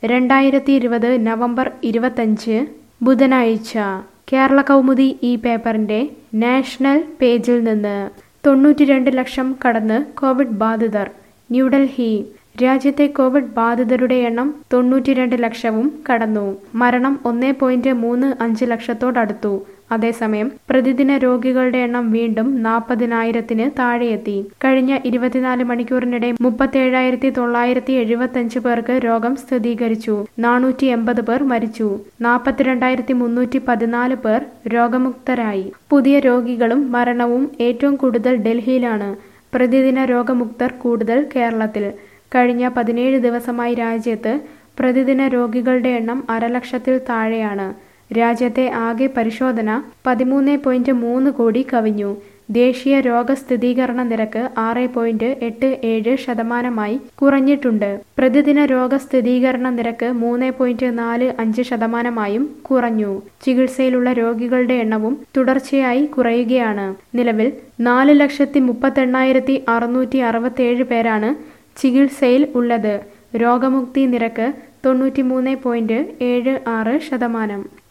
രണ്ടായിരത്തി ഇരുപത് നവംബർ ഇരുപത്തഞ്ച് ബുധനാഴ്ച കേരള കൗമുദി ഈ പേപ്പറിന്റെ നാഷണൽ പേജിൽ നിന്ന് തൊണ്ണൂറ്റിരണ്ട് ലക്ഷം കടന്ന് കോവിഡ് ബാധിതർ ന്യൂഡൽഹി രാജ്യത്തെ കോവിഡ് ബാധിതരുടെ എണ്ണം തൊണ്ണൂറ്റിരണ്ട് ലക്ഷവും കടന്നു മരണം ഒന്നേ പോയിന്റ് മൂന്ന് അഞ്ച് ലക്ഷത്തോടടുത്തു അതേസമയം പ്രതിദിന രോഗികളുടെ എണ്ണം വീണ്ടും നാൽപ്പതിനായിരത്തിന് താഴെയെത്തി കഴിഞ്ഞ ഇരുപത്തിനാല് മണിക്കൂറിനിടെ മുപ്പത്തേഴായിരത്തി തൊള്ളായിരത്തി എഴുപത്തഞ്ച് പേർക്ക് രോഗം സ്ഥിരീകരിച്ചു നാനൂറ്റി എൺപത് പേർ മരിച്ചു നാൽപ്പത്തിരണ്ടായിരത്തി മുന്നൂറ്റി പതിനാല് പേർ രോഗമുക്തരായി പുതിയ രോഗികളും മരണവും ഏറ്റവും കൂടുതൽ ഡൽഹിയിലാണ് പ്രതിദിന രോഗമുക്തർ കൂടുതൽ കേരളത്തിൽ കഴിഞ്ഞ പതിനേഴ് ദിവസമായി രാജ്യത്ത് പ്രതിദിന രോഗികളുടെ എണ്ണം അരലക്ഷത്തിൽ താഴെയാണ് രാജ്യത്തെ ആകെ പരിശോധന പതിമൂന്ന് പോയിന്റ് മൂന്ന് കോടി കവിഞ്ഞു ദേശീയ രോഗസ്ഥിരീകരണ നിരക്ക് ആറ് പോയിന്റ് എട്ട് ഏഴ് ശതമാനമായി കുറഞ്ഞിട്ടുണ്ട് പ്രതിദിന രോഗസ്ഥിരീകരണ നിരക്ക് മൂന്ന് പോയിന്റ് നാല് അഞ്ച് ശതമാനമായും കുറഞ്ഞു ചികിത്സയിലുള്ള രോഗികളുടെ എണ്ണവും തുടർച്ചയായി കുറയുകയാണ് നിലവിൽ നാല് ലക്ഷത്തി മുപ്പത്തെണ്ണായിരത്തി അറുന്നൂറ്റി അറുപത്തേഴ് പേരാണ് ചികിത്സയിൽ ഉള്ളത് രോഗമുക്തി നിരക്ക് തൊണ്ണൂറ്റിമൂന്ന് പോയിന്റ് ഏഴ് ആറ് ശതമാനം